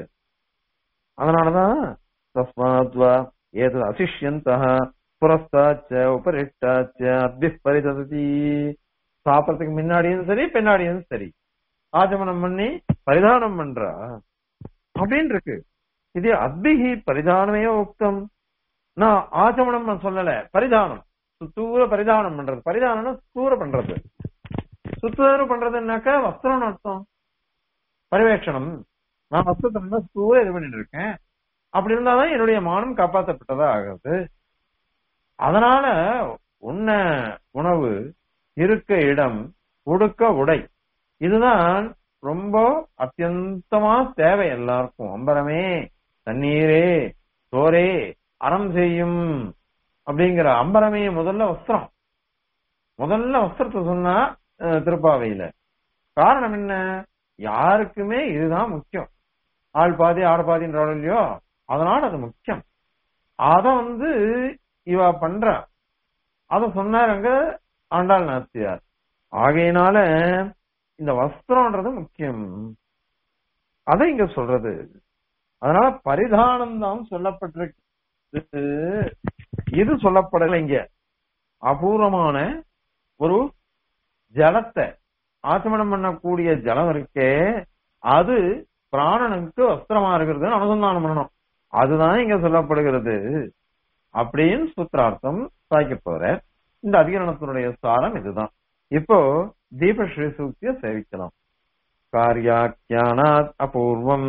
அதனாலதான் தஸ்மாத்வா ஏது அசிஷ்யந்த புரஸ்தாச்ச உபரிஷ்டாச்ச அத்தி பரிததி சாப்பிடறதுக்கு முன்னாடியும் சரி பின்னாடியும் சரி ஆச்சமனம் பண்ணி பரிதானம் பண்றா அப்படின்னு இருக்கு இது அத்பிகி பரிதானமே உக்தம் நான் ஆச்சமனம் நான் சொல்லல பரிதானம் சுத்தூர பரிதானம் பண்றது பரிதானம்னா சுத்தூர பண்றது சுத்தூர பண்றதுன்னாக்கா வஸ்திரம்னு அர்த்தம் பரிவேஷனம் நான் வஸ்திரத்தை சுத்தூர இது பண்ணிட்டு இருக்கேன் அப்படி இருந்தாதான் என்னுடைய மானம் காப்பாற்றப்பட்டதா ஆகுது அதனால உண்ண உணவு இருக்க இடம் உடுக்க உடை இதுதான் ரொம்ப அத்தியந்தமா தேவை எல்லாருக்கும் அம்பரமே தண்ணீரே சோரே அறம் செய்யும் அப்படிங்கிற அம்பரமே முதல்ல வஸ்திரம் முதல்ல வஸ்திரத்தை சொன்னா அஹ், திருப்பாவையில காரணம் என்ன யாருக்குமே இதுதான் முக்கியம் ஆள் பாதி ஆடு பாதின்ற இல்லையோ அதனால அது முக்கியம் அத வந்து இவ பண்றா அத சொன்னாருங்க ஆண்டாள் நாச்சியார் ஆகையினால இந்த வஸ்திரம்ன்றது முக்கியம் அதை இங்க சொல்றது அதனால பரிதானம் தான் சொல்லப்பட்டிருக்கு இது சொல்லப்படலை இங்க அபூர்வமான ஒரு ஜலத்தை ஆச்சமனம் பண்ணக்கூடிய ஜலம் இருக்கே அது பிராணனுக்கு வஸ்திரமா இருக்கிறது அனுசந்தானம் பண்ணணும் அதுதான் இங்க சொல்லப்படுகிறது அப்படின்னு சூத்திரார்த்தம் சாய்க்க போற இந்த அதிகரணத்தினுடைய சாரம் இதுதான் இப்போ தீபஸ்ரீ சூக்திய சேவிக்கலாம் காரியாக்கியானாத் அபூர்வம்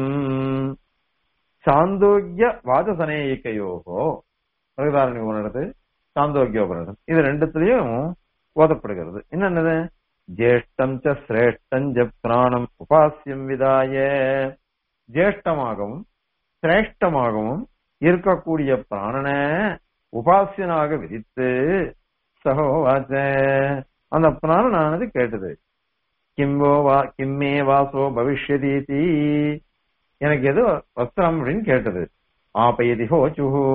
சாந்தோக்கிய வாசசனேயிக்கையோகோ பிரகதாரணி உபனிடத்து சாந்தோக்கிய உபனிடம் இது ரெண்டுத்திலையும் ஓதப்படுகிறது என்னென்னது ஜேஷ்டம் ச சிரேஷ்டம் ஜ பிராணம் உபாசியம் விதாய ஜேஷ்டமாகவும் சிரேஷ்டமாகவும் இருக்கக்கூடிய பிராணனை உபாசியனாக விதித்து சகோவாச்ச அந்த பிராணனானது கேட்டது கிம்போ வா கிம்மே வாசோ பவிஷ்யதீதி எனக்கு எது வஸ்திரம் அப்படின்னு கேட்டது ஆபயதி ஹோச்சுஹு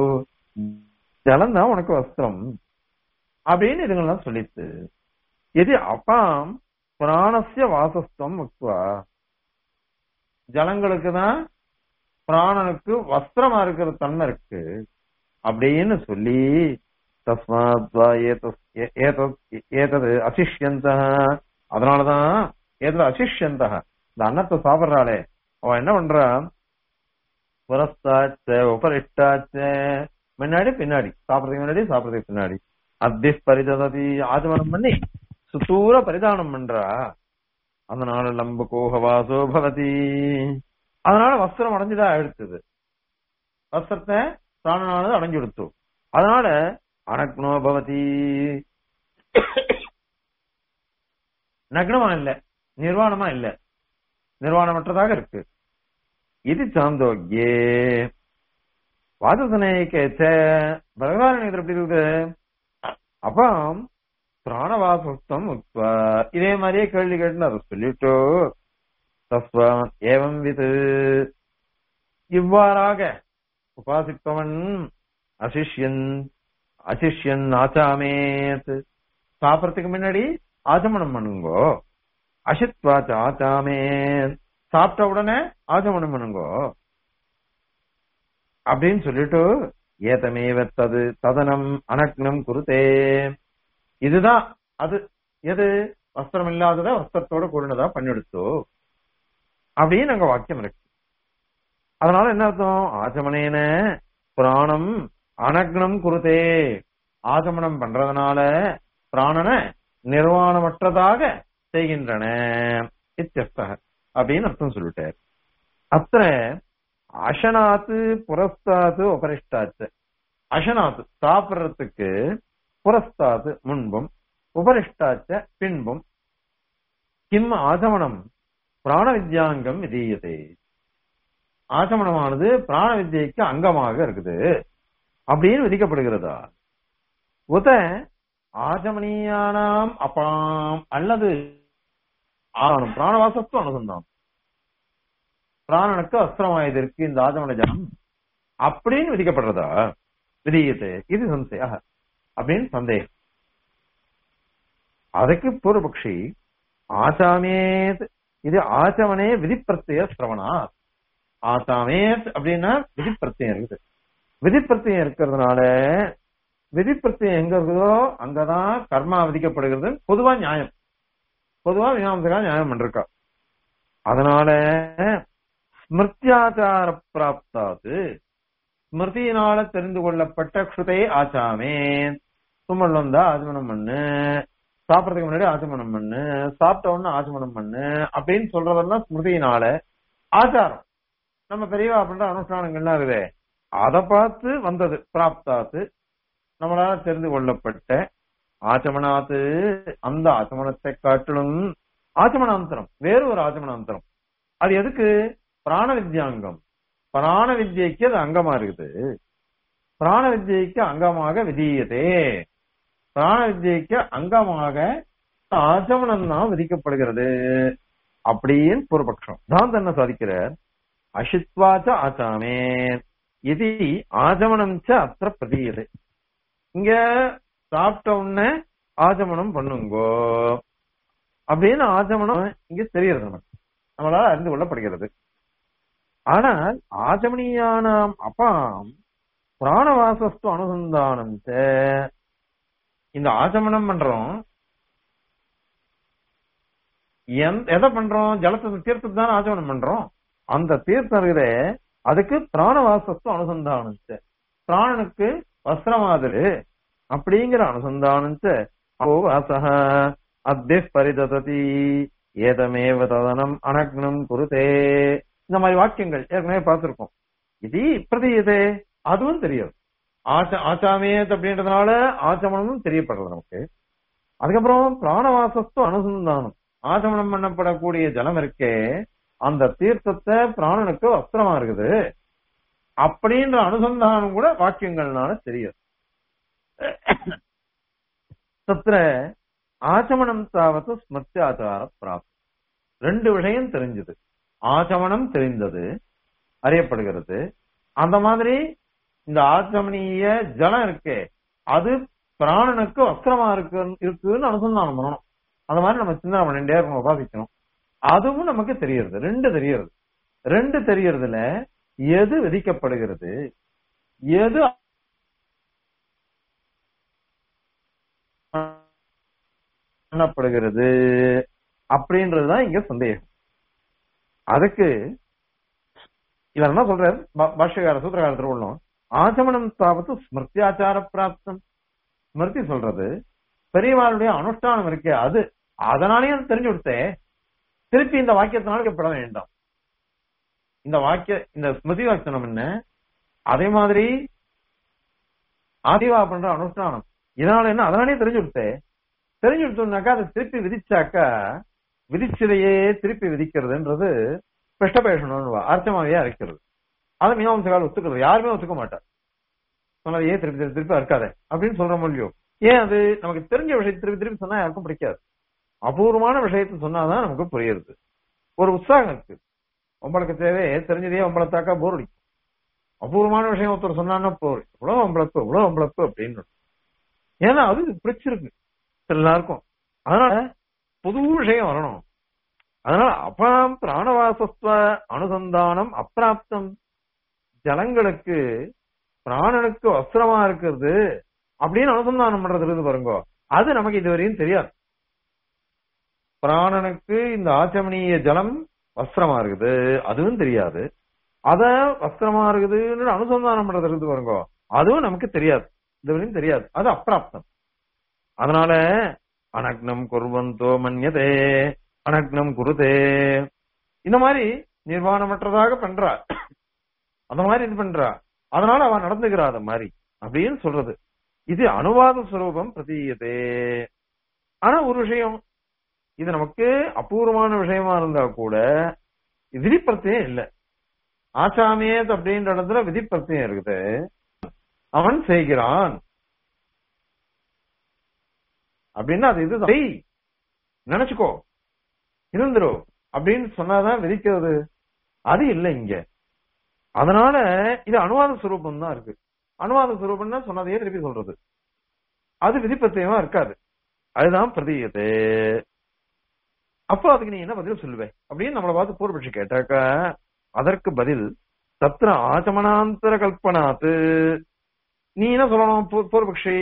ஜலம் தான் உனக்கு வஸ்திரம் அப்படின்னு இதுங்கெல்லாம் சொல்லித்து எது அப்பாம் பிராணசிய வாசஸ்தம் முக்வா ஜலங்களுக்கு தான் பிராணனுக்கு வஸ்திரமா இருக்கிற தன்மை இருக்கு அப்படின்னு சொல்லி தஸ்மாத் வா ஏதஸ்- ஏ- ஏதஸ்- ஏதது அசிஷ்யந்த அதனாலதான் ஏதது அசிஷ்யந்த இந்த அன்னத்தை சாப்பிடுறாளே அவன் என்ன பண்றான் புரஸ்தாச்ச உபரிஷ்டாச்ச முன்னாடி பின்னாடி சாப்பிடறதுக்கு முன்னாடி சாப்பிடறதுக்கு பின்னாடி அத்தி பரிததி ஆஜமனம் பண்ணி சுத்தூர பரிதானம் பண்றா அதனால லம்ப கோகவாசோ பவதி அதனால வஸ்திரம் அடைஞ்சுதான் எடுத்தது வஸ்திரத்தை பிராணனானது அடைஞ்சு கொடுத்து அதனால அனக்னோ பவதி நக்னமா இல்ல நிர்வாணமா இல்ல நிர்வாணமற்றதாக இருக்கு இது சாந்தோக்கியே வாசசனேக்கேச்ச பகவான் இது எப்படி இருக்கு அப்ப பிராணவாசஸ்தம் உக்வா இதே மாதிரியே கேள்வி கேட்டு அதை சொல்லிட்டு தஸ்வா ஏவம் விது இவ்வாறாக உபாசிப்பவன் அசிஷ்யன் அசிஷ்யன் ஆச்சாமேத் சாப்பிடறதுக்கு முன்னாடி ஆச்சமனம் பண்ணுங்கோ அசித்வாச்ச ஆச்சாமேத் சாப்பிட்ட உடனே ஆச்சமனம் பண்ணுங்கோ அப்படின்னு சொல்லிட்டு ஏதமேவ தது ததனம் அனக்னம் குருதே இதுதான் அது எது வஸ்திரம் இல்லாதத வஸ்திரத்தோட கூடினதா பண்ணிடுத்தோ அப்படின்னு அங்க வாக்கியம் இருக்கு அதனால என்ன அர்த்தம் ஆச்சமனேன பிராணம் அனக்னம் குருதே ஆச்சமனம் பண்றதுனால பிராணனை நிர்வாணமற்றதாக செய்கின்றன இத்தியஸ்தக அப்படின்னு அர்த்தம் சொல்லிட்டார் அத்த அசனாத்து புரஸ்தாத்து உபரிஷ்டாச்சு அசனாத்து சாப்பிடுறதுக்கு புரஸ்தாத்து முன்பும் உபரிஷ்டாச்ச பின்பும் கிம் ஆசமனம் பிராண வித்யாங்கம் விதீயதே ஆசமனமானது பிராண வித்யைக்கு அங்கமாக இருக்குது அப்படின்னு விதிக்கப்படுகிறதா உத ஆசமணியானாம் அப்பாம் அல்லது ஆவணம் பிராணவாசத்துவம் அனுசந்தானம் பிராணனுக்கு அஸ்திரமாயதற்கு இந்த ஆஜமன ஜனம் அப்படின்னு விதிக்கப்படுறதா விதியத்தை இது சந்தேக அப்படின்னு சந்தேகம் அதுக்கு பூர்வபக்ஷி ஆசாமேத் இது ஆச்சமனே விதிப்பிரத்திய சிரவணா ஆசாமேத் அப்படின்னா விதிப்பிரத்தியம் இருக்குது விதிப்பிரத்தியம் இருக்கிறதுனால விதிப்பிரத்தியம் எங்க இருக்குதோ அங்கதான் கர்மா விதிக்கப்படுகிறது பொதுவா நியாயம் பொதுவா மீமாம்சகா நியாயம் பண்றா அதனால ஸ்மிருத்தியாச்சார பிராப்தாது ஸ்மிருதியினால தெரிந்து கொள்ளப்பட்ட க்ஷுதை ஆச்சாமே தும்மல் வந்தா ஆச்சமனம் பண்ணு சாப்பிடறதுக்கு முன்னாடி ஆச்சமனம் பண்ணு சாப்பிட்ட உடனே ஆச்சமனம் பண்ணு அப்படின்னு சொல்றதெல்லாம் ஸ்மிருதியினால ஆச்சாரம் நம்ம பெரியவா பண்ற அனுஷ்டானங்கள்லாம் இருக்குதே அதை பார்த்து வந்தது பிராப்தாத்து நம்மளால தெரிந்து கொள்ளப்பட்ட ஆச்சமனாத்து அந்த ஆச்சமனத்தை காட்டிலும் ஆச்சமனாந்தரம் வேறு ஒரு ஆச்சமனாந்தரம் அது எதுக்கு பிராண வித்யாங்கம் பிராண வித்யைக்கு அது அங்கமா இருக்குது பிராண வித்யைக்கு அங்கமாக விதியதே பிராண வித்யைக்கு அங்கமாக ஆச்சமனம் தான் விதிக்கப்படுகிறது அப்படின்னு பூர்வபக்ஷம் தான் என்ன சாதிக்கிறார் அசித்வாச்ச ஆச்சாமே இது ஆச்சமனம் ச அத்திர பிரதீயது இங்க சாப்பிட்ட உடனே ஆச்சமனம் பண்ணுங்கோ அப்படின்னு ஆச்சமனம் இங்க தெரியுது நமக்கு நம்மளால அறிந்து கொள்ளப்படுகிறது ஆனால் ஆச்சமணியானாம் அப்பாம் பிராணவாசஸ்து அனுசந்தானம் இந்த ஆச்சமனம் பண்றோம் எதை பண்றோம் ஜலத்தை தீர்த்தத்தை தான் ஆச்சமனம் பண்றோம் அந்த தீர்த்தம் இருக்குதே அதுக்கு பிராணவாசஸ்து அனுசந்தானம் பிராணனுக்கு வஸ்திரமாதிரு அப்படிங்கிற அனுசந்தானம் ஓ வாசக அத்திய பரிததி ஏதமேவ ததனம் அனக்னம் குருதே இந்த மாதிரி வாக்கியங்கள் ஏற்கனவே பார்த்திருக்கோம் இது பிரதீயதே அதுவும் தெரியாது ஆச்ச ஆச்சாமேத் அப்படின்றதுனால ஆச்சமனமும் தெரியப்படுறது நமக்கு அதுக்கப்புறம் பிராணவாசஸ்து அனுசந்தானம் ஆச்சமனம் பண்ணப்படக்கூடிய ஜலம் இருக்கே அந்த தீர்த்தத்தை பிராணனுக்கு வஸ்திரமா இருக்குது அப்படின்ற அனுசந்தானம் கூட வாக்கியங்கள்னால தெரியாது தத்திர ஆச்சமனம் தாவது ஸ்மிருத்தி ஆச்சார பிராப்தி ரெண்டு விஷயம் தெரிஞ்சது ஆச்சமனம் தெரிந்தது அறியப்படுகிறது அந்த மாதிரி இந்த ஆச்சமனிய ஜலம் இருக்கே அது பிராணனுக்கு வஸ்திரமா இருக்கு இருக்குன்னு அனுசந்தானம் பண்ணணும் அந்த மாதிரி நம்ம சிந்தனை பண்ணிட்டே இருக்கணும் உபாசிக்கணும் அதுவும் நமக்கு தெரியறது ரெண்டு தெரியறது ரெண்டு தெரியறதுல எது விதிக்கப்படுகிறது எது பண்ணப்படுகிறது அப்படின்றதுதான் இங்க சந்தேகம் அதுக்கு இவர் என்ன சொல்றாரு பாஷ்யகார சூத்திரகாரத்தில் உள்ளோம் ஆச்சமனம் தாவத்து ஸ்மிருத்தியாச்சார பிராப்தம் ஸ்மிருதி சொல்றது பெரியவாளுடைய அனுஷ்டானம் இருக்கே அது அதனாலேயே தெரிஞ்சு கொடுத்தே திருப்பி இந்த வாக்கியத்தினால கேட்பட வேண்டாம் இந்த வாக்கிய இந்த ஸ்மிருதி வாக்கியம் என்ன அதே மாதிரி ஆதிவா பண்ற அனுஷ்டானம் இதனால என்ன அதனாலே தெரிஞ்சு கொடுத்தே தெரிஞ்சு கொடுத்தோம்னாக்கா அதை திருப்பி விதிச்சாக்கா விதிச்சதையே திருப்பி விதிக்கிறதுன்றது பிஷ்டபேஷணும் அர்த்தமாவே அரைக்கிறது அதை மீமாம்சகால் ஒத்துக்கிறது யாருமே ஒத்துக்க மாட்டார் சொன்னது ஏன் திருப்பி திருப்பி திருப்பி இருக்காத அப்படின்னு சொல்ற மொழியோ ஏன் அது நமக்கு தெரிஞ்ச விஷயத்தை திருப்பி திருப்பி சொன்னா யாருக்கும் பிடிக்காது அபூர்வமான விஷயத்தை சொன்னாதான் நமக்கு புரியுது ஒரு உற்சாகம் இருக்கு உங்களுக்கு தேவை தெரிஞ்சதே உம்பளத்தாக்கா போர் அடிக்கும் அபூர்வமான விஷயம் ஒருத்தர் சொன்னான்னா போர் இவ்வளவு உம்பளப்பு இவ்வளவு உம்பளப்பு அப்படின்னு ஏன்னா அது பிடிச்சிருக்கு எல்லாருக்கும் அதனால புது விஷயம் வரணும் அதனால அபாம் பிராணவாசஸ்வ அனுசந்தானம் அப்பிராப்தம் ஜலங்களுக்கு பிராணனுக்கு வஸ்திரமா இருக்கிறது அப்படின்னு அனுசந்தானம் பண்றது இருந்து பாருங்க அது நமக்கு இதுவரையும் தெரியாது பிராணனுக்கு இந்த ஆச்சமணிய ஜலம் வஸ்திரமா இருக்குது அதுவும் தெரியாது அத வஸ்திரமா இருக்குதுன்னு அனுசந்தானம் பண்றது இருந்து பாருங்க அதுவும் நமக்கு தெரியாது இதுவரையும் தெரியாது அது அப்பிராப்தம் அதனால அனக்னம் குர்வந்தோ மன்யதே அனக்னம் குருதே இந்த மாதிரி நிர்வாணமற்றதாக பண்றார் அந்த மாதிரி இது பண்றா அதனால அவன் நடந்துக்கிறா அது மாதிரி அப்படின்னு சொல்றது இது அனுவாத சுரூபம் பிரதீயதே ஆனா ஒரு விஷயம் இது நமக்கு அபூர்வமான விஷயமா இருந்தா கூட விதிப்பிரத்தியம் இல்ல ஆச்சாமியத் அப்படின்ற இடத்துல விதிப்பிரத்தியம் இருக்குது அவன் செய்கிறான் அப்படின்னா அது இது செய் நினைச்சுக்கோ இருந்துரு அப்படின்னு சொன்னாதான் விதிக்கிறது அது இல்லை இங்க அதனால இது அனுவாத சுரூபம் தான் இருக்கு அனுவாத சுரூபம்னா சொன்னதையே திருப்பி சொல்றது அது விதிப்பத்தியமா இருக்காது அதுதான் பிரதீயது அப்போ அதுக்கு நீ என்ன பதில் சொல்லுவே அப்படின்னு நம்மளை பார்த்து பூர்வபட்சி கேட்டாக்கா அதற்கு பதில் தத்திர ஆச்சமனாந்தர கல்பனாத்து நீ என்ன சொல்லணும் பூ- பூர்வபக்ஷி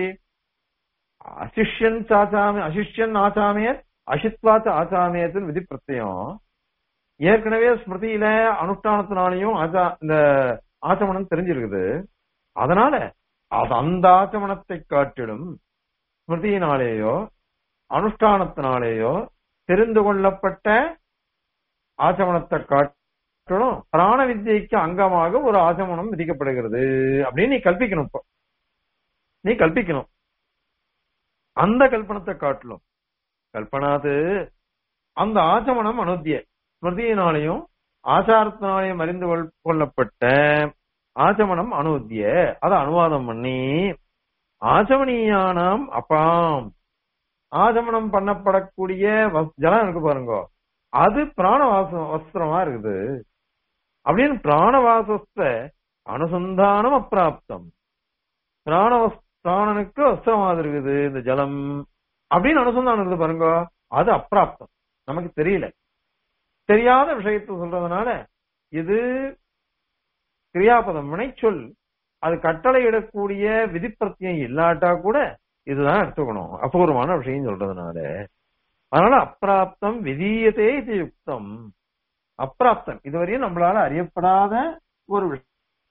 அசிஷ்யன் சாச்சாமி அசிஷ்யன் ஆச்சாமியத் அசித்வாச்ச ஆச்சாமியத்தின் விதி பிரத்யம் ஏற்கனவே ஸ்மிருதியில அனுஷ்டானத்தினாலையும் ஆச்சா இந்த ஆச்சமனம் தெரிஞ்சிருக்குது அதனால அது அந்த ஆச்சமனத்தை காட்டிடும் ஸ்மிருதியினாலேயோ அனுஷ்டானத்தினாலேயோ தெரிந்து கொள்ளப்பட்ட ஆச்சமனத்தை காட்டிலும் பிராண வித்யைக்கு அங்கமாக ஒரு ஆச்சமனம் விதிக்கப்படுகிறது அப்படின்னு நீ கல்பிக்கணும் இப்போ நீ கல்பிக்கணும் அந்த கல்பனத்தை காட்டிலும் கல்பனாது அந்த ஆச்சமனம் அனுத்திய ஸ்மிருதியினாலையும் ஆச்சாரத்தினாலையும் அறிந்து கொள்- கொள்ளப்பட்ட ஆச்சமனம் அனுத்திய அதை அனுவாதம் பண்ணி ஆச்சமணியானாம் அப்பாம் ஆச்சமனம் பண்ணப்படக்கூடிய வஸ்- ஜலம் இருக்கு பாருங்க அது பிராணவாசம் வஸ்திரமா இருக்குது அப்படின்னு பிராணவாசஸ்த அனுசந்தானம் அப்பிராப்தம் பிராணவஸ் பிராணனுக்கு வஸ்திரமா இருக்குது இந்த ஜலம் அப்படின்னு அனுசந்தானம் இருக்குது பாருங்க அது அப்பிராப்தம் நமக்கு தெரியல தெரியாத விஷயத்தை சொல்றதுனால இது கிரியாபதம் வினைச்சொல் அது கட்டளையிடக்கூடிய விதிப்பிரத்தியம் இல்லாட்டா கூட இதுதான் எடுத்துக்கணும் அபூர்வமான விஷயம் சொல்றதுனால அதனால அப்பிராப்தம் விதீயத்தே இது யுக்தம் அப்பிராப்தம் இதுவரையும் நம்மளால அறியப்படாத ஒரு விஷயம்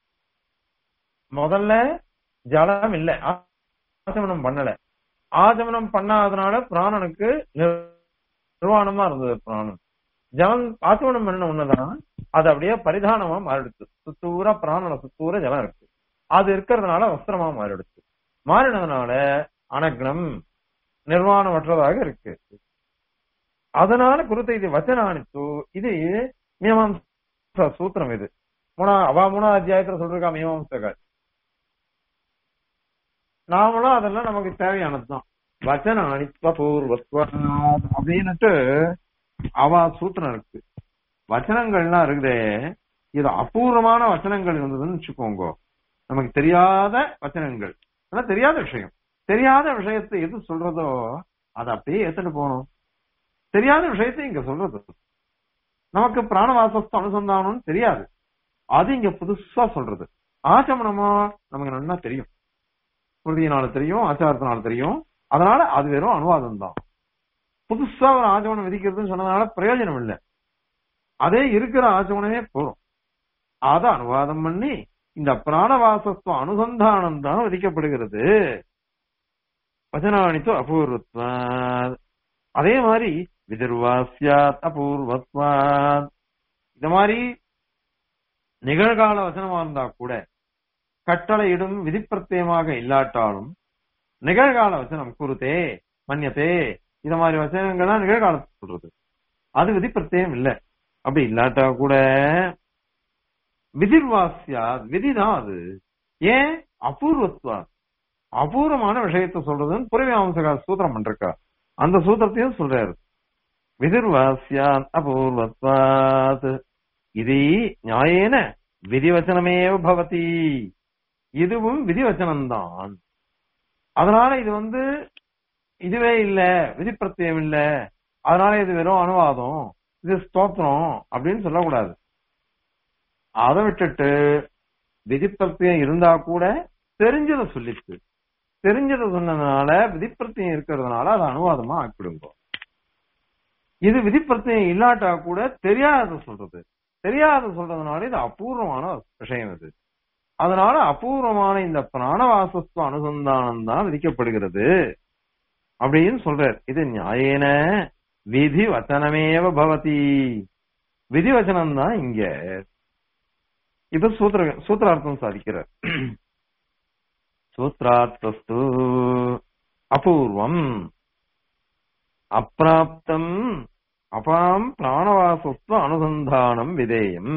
முதல்ல ஜலம் இல்ல ஆசமனம் பண்ணல ஆசமனம் பண்ணாதனால பிராணனுக்கு நிர்- நிர்வாணமா இருந்தது பிராணன் ஜலம் ஆசமனம் பண்ண ஒண்ணுதான் அது அப்படியே பரிதானமா மாறிடுச்சு சுத்தூர பிராணன சுத்தூர ஜலம் இருக்கு அது இருக்கிறதுனால வஸ்திரமா மாறிடுச்சு மாறினதுனால அனக்னம் நிர்வாணமற்றதாக இருக்கு அதனால குருத்தை இது வச்சனானித்து இது மீமாம்சா சூத்திரம் இது மூணா அவா மூணாவது அத்தியாயத்துல சொல்றா மீமாம்சகர் நாமளும் அதெல்லாம் நமக்கு தேவையானதுதான் வச்சன அனித்வ பூர்வத்வ அப்படின்னுட்டு அவ சூத்திரம் இருக்கு வச்சனங்கள்லாம் இருக்குதே இது அபூர்வமான வச்சனங்கள் இருந்ததுன்னு வச்சுக்கோங்க நமக்கு தெரியாத வச்சனங்கள் ஆனா தெரியாத விஷயம் தெரியாத விஷயத்தை எது சொல்றதோ அதை அப்படியே ஏத்துட்டு போகணும் தெரியாத விஷயத்தை இங்க சொல்றது நமக்கு பிராணவாசஸ்து அனுசந்தானம்னு தெரியாது அது இங்க புதுசா சொல்றது ஆச்சமனமோ நமக்கு நல்லா தெரியும் ஸ்மிருதியினால தெரியும் ஆச்சாரத்தினால தெரியும் அதனால அது வெறும் அனுவாதம் தான் புதுசா ஒரு ஆச்சமனம் விதிக்கிறதுன்னு சொன்னதுனால பிரயோஜனம் இல்லை அதே இருக்கிற ஆச்சமனமே போதும் அத அனுவாதம் பண்ணி இந்த பிராணவாசத்துவம் அனுசந்தானம் தான் விதிக்கப்படுகிறது வச்சனானித்து அபூர்வத்வாத் அதே மாதிரி விதிர்வாசியாத் அபூர்வத்வாத் இந்த மாதிரி நிகழ்கால வசனமா இருந்தா கூட கட்டளையிடும் விதிப்பிரத்தியமாக இல்லாட்டாலும் நிகழ்கால வசனம் குருத்தே மன்யத்தே இந்த மாதிரி வசனங்கள்லாம் நிகழ்காலத்தை சொல்றது அது விதிப்பிரத்தியம் இல்ல அப்படி இல்லாட்டா கூட விதிர்வாசியா விதிதான் அது ஏன் அபூர்வத்வா அபூர்வமான விஷயத்தை சொல்றதுன்னு புறவியாம்சகா சூத்திரம் பண்றக்கா அந்த சூத்திரத்தையும் சொல்றாரு விதிர்வாசியாத் அபூர்வத்வாத் இது நியாயேன விதிவச்சனமேவ பவதி இதுவும் விதிவச்சனம்தான் அதனால இது வந்து இதுவே இல்ல விதிப்பிரத்தியம் இல்ல அதனால இது வெறும் அனுவாதம் இது ஸ்தோத்திரம் அப்படின்னு சொல்லக்கூடாது அதை விட்டுட்டு விதிப்பிரத்தியம் இருந்தா கூட தெரிஞ்சதை சொல்லிச்சு தெரிஞ்சதை சொன்னதுனால விதிப்பிரத்தியம் இருக்கிறதுனால அது அனுவாதமா ஆக்கிடுங்க இது விதிப்பிரத்தியம் இல்லாட்டா கூட தெரியாத சொல்றது தெரியாத சொல்றதுனால இது அபூர்வமான விஷயம் இது அதனால அபூர்வமான இந்த பிராணவாசஸ்து அனுசந்தானம் தான் விதிக்கப்படுகிறது அப்படின்னு சொல்றார் இது நியாயேன விதி வச்சனமேவ பவதி விதி வச்சனம் தான் இங்க இது சூத்திர சூத்திரார்த்தம் சாதிக்கிறார் சூத்ரார்த்தஸ்து அபூர்வம் அப்பிராப்தம் அபாம் பிராணவாசஸ்து அனுசந்தானம் விதேயம்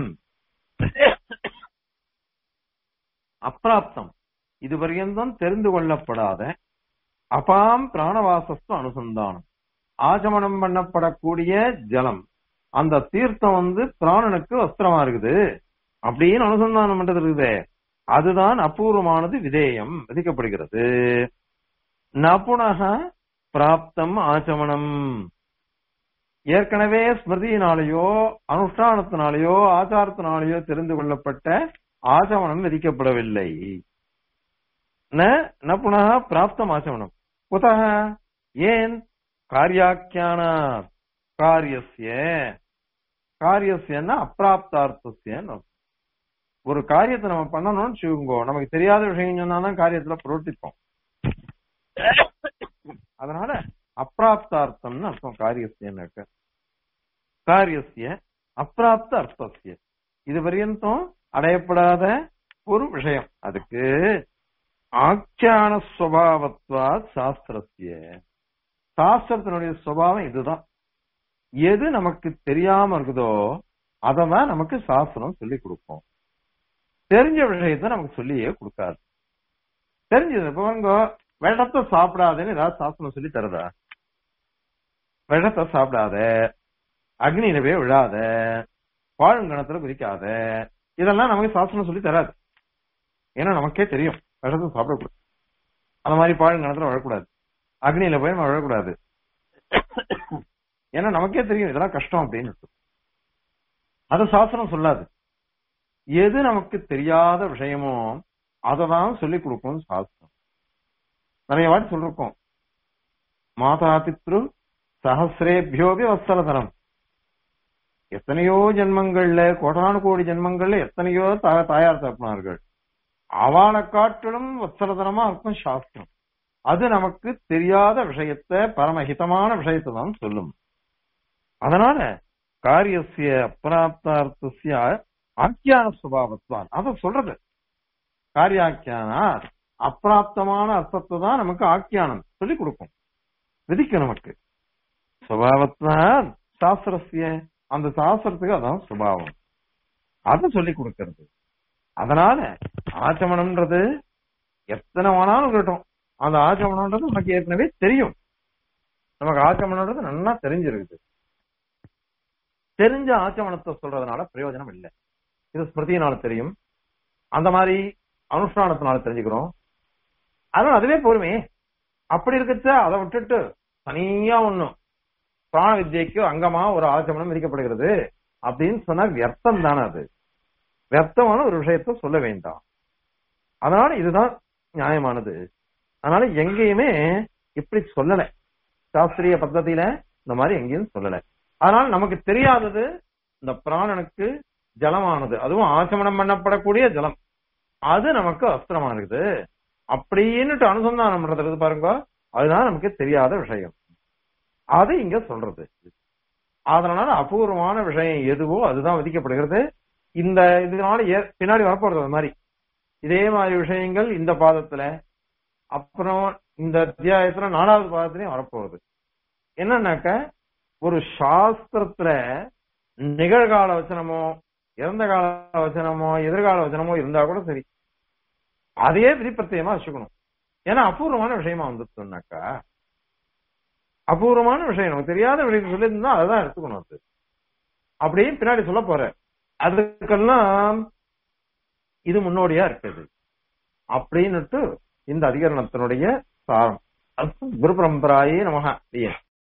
அப்பிராப்தம் இதுவரையும் தெரிந்து கொள்ளப்படாத அபாம் பிராணவாசஸ்து அனுசந்தானம் ஆச்சமனம் பண்ணப்படக்கூடிய ஜலம் அந்த தீர்த்தம் வந்து பிராணனுக்கு வஸ்திரமா இருக்குது அப்படின்னு அனுசந்தானம் பண்றது இருக்குது அதுதான் அபூர்வமானது விதேயம் விதிக்கப்படுகிறது நபுணக பிராப்தம் ஆச்சமனம் ஏற்கனவே ஸ்மிருதியினாலேயோ அனுஷ்டானத்தினாலேயோ ஆச்சாரத்தினாலேயோ தெரிந்து கொள்ளப்பட்ட ஆச்சமனம் விதிக்கப்படவில்லை ந புனக பிராப்தம் ஆச்சமனம் குதக ஏன் காரியாக்கியான காரியசிய காரியசியன்னா அப்பிராப்தார்த்தசியன்னு ஒரு காரியத்தை நம்ம பண்ணணும்னு வச்சுக்கோங்க நமக்கு தெரியாத விஷயம் சொன்னாதான் காரியத்துல பிரவர்த்திப்போம் அதனால அப்பிராப்தார்த்தம்னு அர்த்தம் காரியசியன்னு காரியசிய அப்பிராப்த அர்த்தசிய இது பரியந்தம் அடையப்படாத ஒரு விஷயம் அதுக்கு ஆக்கியான சுவாவத்வா சாஸ்திரத்திய சாஸ்திரத்தினுடைய சுவாவம் இதுதான் எது நமக்கு தெரியாம இருக்குதோ அததான் நமக்கு சாஸ்திரம் சொல்லி கொடுக்கும் தெரிஞ்ச விஷயத்த நமக்கு சொல்லியே கொடுக்காது தெரிஞ்சது இப்ப உங்க வெள்ளத்தை சாப்பிடாதேன்னு ஏதாவது சாஸ்திரம் சொல்லி தருதா வெள்ளத்தை சாப்பிடாத அக்னியில போய் விழாத பாழுங்கணத்துல குதிக்காத இதெல்லாம் நமக்கு சாஸ்திரம் சொல்லி தராது ஏன்னா நமக்கே தெரியும் விஷத்தை சாப்பிடக்கூடாது அந்த மாதிரி பாழுங்கணத்துல விழக்கூடாது அக்னியில போய் நம்ம விழக்கூடாது ஏன்னா நமக்கே தெரியும் இதெல்லாம் கஷ்டம் அப்படின்னு அது சாஸ்திரம் சொல்லாது எது நமக்கு தெரியாத விஷயமோ அதை தான் சொல்லிக் கொடுக்கும் சாஸ்திரம் நிறைய வாட்டி சொல்லிருக்கோம் மாதா பித்ரு சஹசிரேபியோபி வத்சலதரம் எத்தனையோ ஜென்மங்கள்ல கோடானு கோடி ஜென்மங்கள்ல எத்தனையோ தா- தாயார் தகப்பனார்கள் அவளை காட்டிலும் வத்சலதனமா இருக்கும் சாஸ்திரம் அது நமக்கு தெரியாத விஷயத்த பரமஹிதமான விஷயத்தை தான் சொல்லும் அதனால காரியசிய அப்பிராப்தார்த்தசிய ஆக்கியான சுபாவத்வான் அத சொல்றது காரியாக்கியானா அப்பிராப்தமான அர்த்தத்தை தான் நமக்கு ஆக்கியானம் சொல்லி கொடுக்கும் விதிக்கும் நமக்கு சுபாவத்வான் சாஸ்திரசிய அந்த சாஸ்திரத்துக்கு அதான் சுபாவம் அதை சொல்லி கொடுக்கிறது அதனால ஆச்சமனம்ன்றது எத்தனை வேணாலும் இருக்கட்டும் அந்த ஆச்சமனம்ன்றது நமக்கு ஏற்கனவே தெரியும் நமக்கு ஆச்சமனம்ன்றது நல்லா தெரிஞ்சிருக்குது தெரிஞ்ச ஆச்சமனத்தை சொல்றதுனால பிரயோஜனம் இல்லை இது ஸ்மிருதியினால தெரியும் அந்த மாதிரி அனுஷ்டானத்தினால தெரிஞ்சுக்கிறோம் அதனால அதுவே பொறுமே அப்படி இருக்கச்ச அதை விட்டுட்டு தனியா ஒண்ணும் பிராண வித்யைக்கு அங்கமா ஒரு ஆச்சமனம் விதிக்கப்படுகிறது அப்படின்னு சொன்னா வியர்த்தம் தானே அது வியர்த்தமான ஒரு விஷயத்த சொல்ல வேண்டாம் அதனால இதுதான் நியாயமானது அதனால எங்கேயுமே இப்படி சொல்லல சாஸ்திரிய பద్ధதியில இந்த மாதிரி எங்கேயும் சொல்லல அதனால நமக்கு தெரியாதது இந்த பிராணனுக்கு ஜலமானது அதுவும் ஆச்சமனம் பண்ணப்படக்கூடிய ஜலம் அது நமக்கு அஸ்திரமா இருக்குது அப்படின்னுட்டு அனுசந்தானம் பண்றது இருக்குது பாருங்க அதுதான் நமக்கு தெரியாத விஷயம் அது இங்க சொல்றது அதனால அபூர்வமான விஷயம் எதுவோ அதுதான் விதிக்கப்படுகிறது இந்த இதனால ஏ- பின்னாடி வரப்போறது அது மாதிரி இதே மாதிரி விஷயங்கள் இந்த பாதத்துல அப்புறம் இந்த அத்தியாயத்துல நாலாவது பாதத்திலையும் வரப்போகுது என்னன்னாக்க ஒரு சாஸ்திரத்துல நிகழ்கால வச்சனமோ இறந்த கால வச்சனமோ எதிர்கால வச்சனமோ இருந்தா கூட சரி அதையே விதிப்பிரத்தியமா வச்சுக்கணும் ஏன்னா அபூர்வமான விஷயமா வந்துச்சுனாக்கா அபூர்வமான விஷயம் நமக்கு தெரியாத விஷயம் சொல்லியிருந்தா அதுதான் எடுத்துக்கணும் அது அப்படியே பின்னாடி சொல்ல போற அதுக்கெல்லாம் இது முன்னோடியா இருக்குது அப்படின்னுட்டு இந்த அதிகரணத்தினுடைய சாரம் அது குரு பரம்பராயே நமக